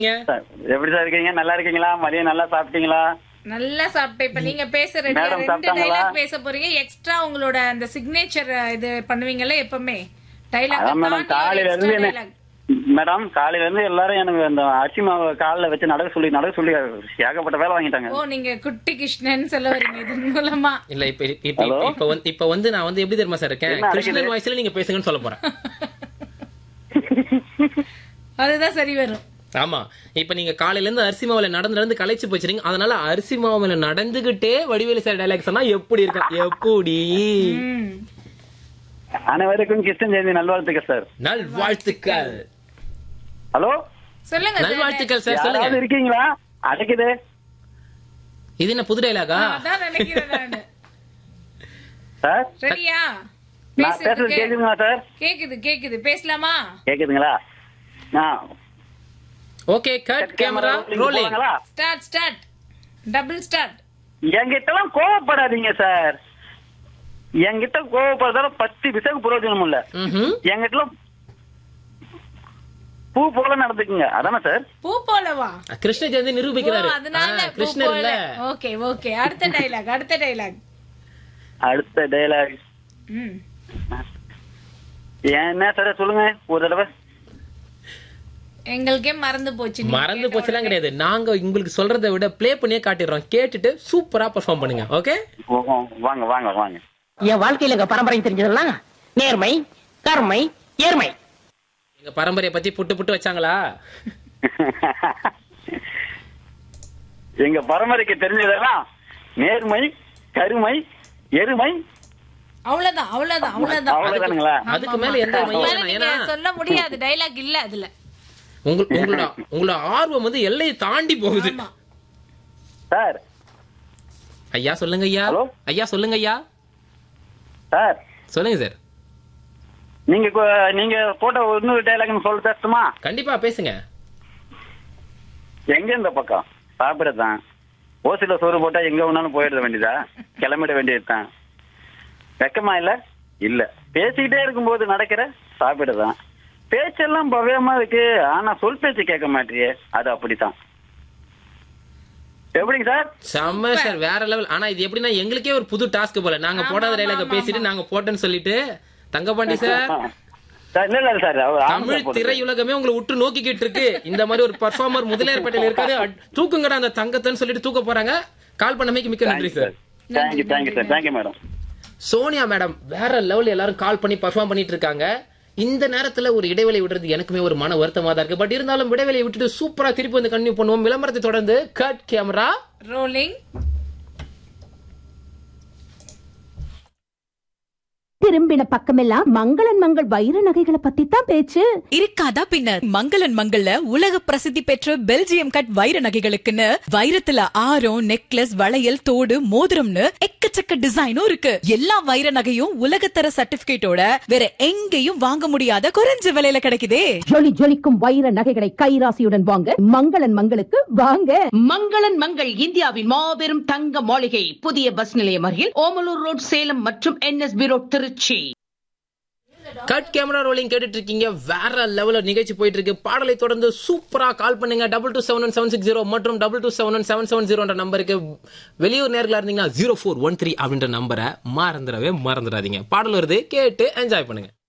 Sir, எப்படி sir இருக்கீங்க நல்லா இருக்கீங்களா மதியம் நல்லா சாப்பிட்டீங்களா நல்லா சாப்பிட்டேன் இப்ப நீங்க பேச ரெடியா மேடம் ரெண்டு சாப்பிட்டாங்களா? டைலாக் பேச போறீங்க எக்ஸ்ட்ரா உங்களோட அந்த சிக்னேச்சர் இது பண்ணுவீங்கல்ல எப்பவுமே டைலாக் அதான் மேடம் காலையில இருந்து என்ன மேடம் காலையில இருந்து எல்லாரும் எனக்கு அந்த அரிசி மாவு காலில் வச்சு நடக்க சொல்லி நடக்க சொல்லி ஏகப்பட்ட வேலை வாங்கிட்டாங்க ஓ நீங்க குட்டி கிருஷ்ணன் சொல்ல வரீங்க இதன் மூலமா இல்ல இப்ப இப்ப Hello? இப்ப வந்து இப்ப வந்து நான் வந்து எப்படி தெரியுமா சார் இருக்கேன் என்ன கிருஷ்ணன் அழைக்குது? வாய்ஸ்ல நீங்க பேசுங்கன்னு சொல்ல போறேன் அதுதான் சரி வரும் ஆமா இப்ப நீங்க காலையில இருந்து அரிசி மாவுல நடந்து நடந்து களைச்சு போச்சுறீங்க அதனால அரிசி மாவுல நடந்துகிட்டே வடிவேலு சார் டைலாக் சொன்னா எப்படி இருக்கும் எப்படி ம். அனைவருக்கும் கிருஷ்ணன் ஜெயந்தி நல்வாழ்த்துக்கள் சார் நல்வாழ்த்துக்கள் ஹலோ சொல்லுங்க சார். நல்வாழ்த்துக்கள் சார் யாராவது சொல்லுங்க இருக்கீங்களா அடைக்குது இது என்ன புது டைலாகா அதான் நினைக்கிறேன் நானு சார் ரெடியா நான் பேசுறது பேசுறதுக்கு கேக்குதுங்களா சார் கேக்குது கேக்குது பேசலாமா கேக்குதுங்களா ஆ ஓகே கட் கேமரா ரோலிங் போலாங்களா? ஸ்டார்ட் ஸ்டார்ட் டபுள் ஸ்டார்ட் என்கிட்டலாம் கோவப்படாதீங்க சார் என்கிட்ட கோவப்படுறதால பத்து பிசகு பிரயோஜனம் இல்ல ம்ஹும். என்கிட்ட பூ போல நடந்துக்குங்க அதானே சார் பூ போலவா கிருஷ்ண ஜெயந்தி நிரூபிக்கிறாரு ஓ, அதனால ஆ, பூ கிருஷ்ணர் இல்ல போல ஓகே ஓகே அடுத்த டைலாக் அடுத்த டைலாக் அடுத்த டைலாக் ம் என்ன சார் சொல்லுங்க ஒரு தடவை எங்களுக்கே மறந்து போச்சு நீங்க மறந்து கேட்ட போச்சுலாம் உடனே. கிடையாது நாங்க உங்களுக்கு சொல்றதை விட ப்ளே பண்ணியே காட்டிடுறோம் கேட்டுட்டு சூப்பரா பெர்ஃபார்ம் பண்ணுங்க ஓகே ஓ, ஓ, வாங்க வாங்க வாங்க என் வாழ்க்கையில எங்க பரம்பரை தெரிஞ்சதெல்லாம் நேர்மை கருமை ஏர்மை எங்க பரம்பரையை பத்தி புட்டு புட்டு வச்சாங்களா எங்க பரம்பரைக்கு தெரிஞ்சதெல்லாம் நேர்மை கருமை எருமை அவ்வளவுதான் அவ்வளவுதான் அவ்வளவுதான் அவ்வளவுதானுங்களா அதுக்கு மேல எந்த அதுக்கு மேல மையம் நீங்க ஏன்னா சொல்ல முடியாது டைலாக் இல்ல அதுல உங்க- உங்களோட உங்களோட ஆர்வம் வந்து எல்லையை தாண்டி போகுது ஆமா சார் ஐயா சொல்லுங்க ஐயா Hello? ஐயா சொல்லுங்க ஐயா சார் சொல்லுங்க சார் நீங்க கொ- நீங்க போட்ட இன்னொரு டைலாக் சொல்ல தரட்டுமா கண்டிப்பா பேசுங்க எங்க இந்த பக்கம் சாப்பிடத்தான் ஓசில சோறு போட்டா எங்க வேணாலும் போயிட வேண்டியதா கிளம்பிட வேண்டியதுதான் வெக்கமா இல்ல இல்ல பேசிக்கிட்டே இருக்கும்போது நடக்கிற சாப்பிடதான் பேச்செல்லாம் பவ்யமா இருக்கு ஆனா சொல் பேச்சு கேட்க மாட்டியே அது அப்படித்தான் எப்படிங்க சார் செம்ம சார் வேற லெவல் ஆனா இது எப்படின்னா எங்களுக்கே ஒரு புது டாஸ்க் போல நாங்க போடாத டைலாக பேசிட்டு நாங்க போட்டோன்னு சொல்லிட்டு தங்கபாண்டி சார் சார் இல்ல இல்ல சார் அவர் ஆமா தமிழ் சார் போடுங்க. திரையுலகமே உங்களை உற்று நோக்கிக்கிட்டு இருக்கு இந்த மாதிரி ஒரு பர்ஃபார்மர் முதலியார்பேட்டையில இருக்காரு அட்- தூக்குங்கடா அந்த தங்கத்தைன்னு சொல்லிட்டு தூக்க போறாங்க கால் பண்ணமைக்கு மிக்க நன்றி sir thank you thank you sir thank you madam Sonia madam வேற லெவல் எல்லாரும் கால் பண்ணி பர்ஃபார்ம் பண்ணிட்டு இருக்காங்க இந்த நேரத்துல ஒரு இடைவெளி விடுறது எனக்குமே ஒரு மன வருத்தமா தான் இருக்கு பட் இருந்தாலும் இடைவெளியை விட்டுட்டு சூப்பரா திருப்பி வந்து கண்டினியூ பண்ணுவோம் விளம்பரத்தை தொடர்ந்து கட் கேமரா ரோலிங் திரும்பின பக்கமெல்லாம் மங்களன் மங்கள் வைர நகைகளை பத்தி தான் பேச்சு இருக்காதா பின்ன மங்களன் மங்கள்ல உலக பிரசித்தி பெற்ற பெல்ஜியம் கட் வைர நகைகளுக்குன்னு வைரத்துல ஆரம் நெக்லஸ் வளையல் தோடு மோதிரம்னு எக்கச்சக்க டிசைனும் இருக்கு எல்லா வைர நகையும் உலகத்தர சர்டிபிகேட்டோட வேற எங்கேயும் வாங்க முடியாத குறைஞ்ச விலையில கிடைக்குதே ஜொலி ஜொலிக்கும் வைர நகைகளை கைராசியுடன் வாங்க மங்களன் மங்களுக்கு வாங்க மங்களன் மங்கள் இந்தியாவின் மாபெரும் தங்க மாளிகை புதிய பஸ் நிலையம் அருகில் ஓமலூர் ரோட் சேலம் மற்றும் NSB road Trichy cut camera rolling கேட்டுட்டு இருக்கீங்க வேற லெவல்ல நிகழ்ச்சி போயிட்டு இருக்கு பாடலை தொடர்ந்து சூப்பரா கால் பண்ணுங்க double two seven one seven six zero மற்றும் double two seven one seven seven ஜீரோன்ற நம்பருக்கு வெளியூர் நேர்களா இருந்தீங்கன்னா ஜீரோ ஃபோர் ஒன் த்ரீ அப்படின்ற நம்பரை மறந்துடவே மறந்துடாதீங்க பாடல் வருது கேட்டு என்ஜாய் பண்ணுங்க